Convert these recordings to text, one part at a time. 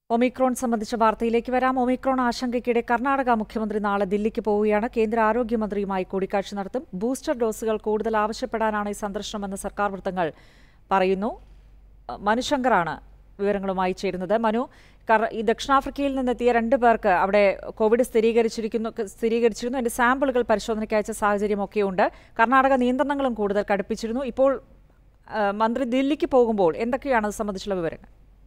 Omicron സംബന്ധിച്ച വാർത്തയിലേക്ക് വരാം ഒമിക്രോൺ ആശങ്കയ്ക്കിടെ കർണാടക മുഖ്യമന്ത്രി നാളെ ദില്ലിക്ക് പോവുകയാണ് കേന്ദ്ര ആരോഗ്യമന്ത്രിയുമായി കൂടിക്കാഴ്ച നടത്തും ബൂസ്റ്റർ ഡോസുകൾ കൂടുതൽ ആവശ്യപ്പെടാനാണ് ഈ സന്ദർശനമെന്ന് സർക്കാർ വൃത്തങ്ങൾ പറയുന്നു മനുശങ്കറാണ് വിവരങ്ങളുമായി ചേരുന്നത് മനു കർ- ഈ ദക്ഷിണാഫ്രിക്കയിൽ നിന്നെത്തിയ രണ്ട് പേർക്ക് അവിടെ കോവിഡ് സ്ഥിരീകരിച്ചിരിക്കുന്നു സ്ഥിരീകരിച്ചിരുന്നു അതിന്റെ സാമ്പിളുകൾ പരിശോധനയ്ക്ക് അയച്ച സാഹചര്യമൊക്കെയുണ്ട് കർണാടക നിയന്ത്രണങ്ങളും കൂടുതൽ കടുപ്പിച്ചിരുന്നു ഇപ്പോൾ ആ, മന്ത്രി ദില്ലിക്ക് പോകുമ്പോൾ എന്തൊക്കെയാണ് അത് സംബന്ധിച്ചുള്ള വിവരങ്ങൾ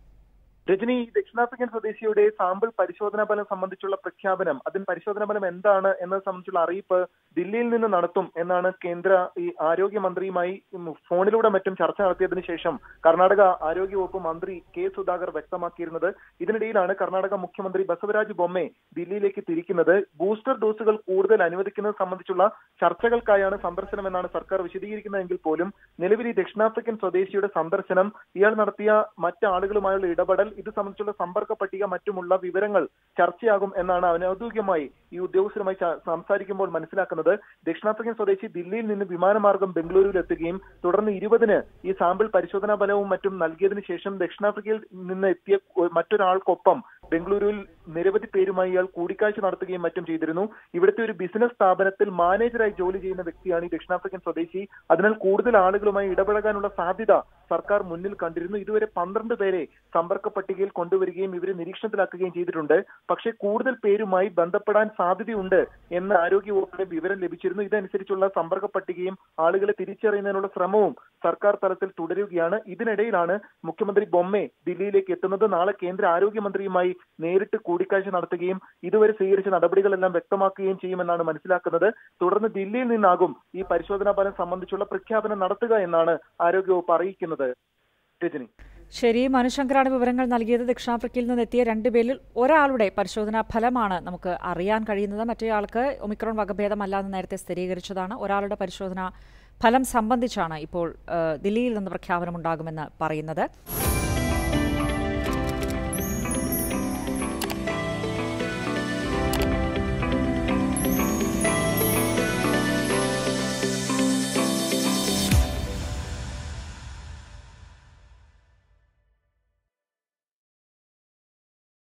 രജനി ഈ ദക്ഷിണാഫ്രിക്കൻ സ്വദേശിയുടെ സാമ്പിൾ പരിശോധനാ ഫലം സംബന്ധിച്ചുള്ള പ്രഖ്യാപനം അതിന് പരിശോധനാ ഫലം എന്താണ് എന്നത് സംബന്ധിച്ചുള്ള അറിയിപ്പ് ദില്ലിയിൽ നിന്ന് നടത്തും എന്നാണ് കേന്ദ്ര ഈ ആരോഗ്യമന്ത്രിയുമായി ഉം ഫോണിലൂടെ മറ്റും ചർച്ച നടത്തിയതിനു ശേഷം കർണാടക ആരോഗ്യവകുപ്പ് മന്ത്രി കെ സുധാകർ വ്യക്തമാക്കിയിരുന്നത് ഇതിനിടയിലാണ് കർണാടക മുഖ്യമന്ത്രി ബസവരാജ് ബൊമ്മെ ദില്ലിയിലേക്ക് തിരിക്കുന്നത് ബൂസ്റ്റർ ഡോസുകൾ കൂടുതൽ അനുവദിക്കുന്നത് സംബന്ധിച്ചുള്ള ചർച്ചകൾക്കായാണ് സന്ദർശനം എന്നാണ് സർക്കാർ വിശദീകരിക്കുന്നതെങ്കിൽ പോലും നിലവിൽ ഈ ദക്ഷിണാഫ്രിക്കൻ സ്വദേശിയുടെ സന്ദർശനം ഇയാൾ നടത്തിയ മറ്റാളുകളുമായുള്ള ഇടപെടൽ ഇത് സംബന്ധിച്ചുള്ള സമ്പർക്ക പട്ടിക മറ്റുമുള്ള വിവരങ്ങൾ ചർച്ചയാകും എന്നാണ് അനൌദ്യോഗികമായി ഈ ഉദ്യോഗസ്ഥരുമായി ച- സംസാരിക്കുമ്പോൾ മനസ്സിലാക്കുന്നത് ദക്ഷിണാഫ്രിക്കൻ സ്വദേശി ദില്ലിയിൽ നിന്ന് വിമാനമാർഗം ബംഗളൂരുവിൽ എത്തുകയും തുടർന്ന് ഇരുപതിന് ഈ സാമ്പിൾ പരിശോധനാ ഫലവും മറ്റും നൽകിയതിനു ശേഷം ദക്ഷിണാഫ്രിക്കയിൽ നിന്ന് എത്തിയ ഒ- മറ്റൊരാൾക്കൊപ്പം ബംഗളൂരുവിൽ നിരവധി പേരുമായി ഇയാൾ കൂടിക്കാഴ്ച നടത്തുകയും മറ്റും ചെയ്തിരുന്നു ഇവിടുത്തെ ഒരു ബിസിനസ് സ്ഥാപനത്തിൽ മാനേജറായി ജോലി ചെയ്യുന്ന വ്യക്തിയാണ് ഈ ദക്ഷിണാഫ്രിക്കൻ സ്വദേശി അതിനാൽ കൂടുതൽ ആളുകളുമായി ഇടപഴകാനുള്ള സാധ്യത സർക്കാർ മുന്നിൽ കണ്ടിരുന്നു ഇതുവരെ പന്ത്രണ്ട് പേരെ സമ്പർക്ക പട്ടികയിൽ കൊണ്ടുവരികയും ഇവരെ നിരീക്ഷണത്തിലാക്കുകയും ചെയ്തിട്ടുണ്ട് പക്ഷേ കൂടുതൽ പേരുമായി ബന്ധപ്പെടാൻ സാധ്യതയുണ്ട് എന്ന് ആരോഗ്യവകുപ്പിന്റെ വിവരം ലഭിച്ചിരുന്നു ഇതനുസരിച്ചുള്ള സമ്പർക്ക പട്ടികയും ആളുകളെ തിരിച്ചറിയുന്നതിനുള്ള ശ്രമവും സർക്കാർ തലത്തിൽ തുടരുകയാണ് ഇതിനിടയിലാണ് മുഖ്യമന്ത്രി ബൊമ്മെ ദില്ലിയിലേക്ക് എത്തുന്നത് നാളെ കേന്ദ്ര ആരോഗ്യമന്ത്രിയുമായി നേരിട്ട് കൂടിക്കാഴ്ച നടത്തുകയും ഇതുവരെ സ്വീകരിച്ച നടപടികളെല്ലാം വ്യക്തമാക്കുകയും ചെയ്യുമെന്നാണ് മനസ്സിലാക്കുന്നത് തുടർന്ന് ദില്ലിയിൽ നിന്നാകും ഈ പരിശോധനാ ഫലം സംബന്ധിച്ചുള്ള പ്രഖ്യാപനം നടത്തുക എന്നാണ് ആരോഗ്യവകുപ്പ് അറിയിക്കുന്നത് രജനി ശരി മനുശങ്കറാണ് വിവരങ്ങൾ നൽകിയത് ദക്ഷിണാഫ്രിക്കയിൽ നിന്നെത്തിയ രണ്ടുപേരിൽ ഒരാളുടെ പരിശോധനാ ഫലമാണ് നമുക്ക് അറിയാൻ കഴിയുന്നത് മറ്റേയാൾക്ക് ഒമിക്രോൺ വകഭേദമല്ല എന്ന് നേരത്തെ സ്ഥിരീകരിച്ചതാണ് ഒരാളുടെ പരിശോധന ഫലം സംബന്ധിച്ചാണ് ഇപ്പോൾ ആ, ദില്ലിയിൽ നിന്ന് പ്രഖ്യാപനമുണ്ടാകുമെന്ന് പറയുന്നത്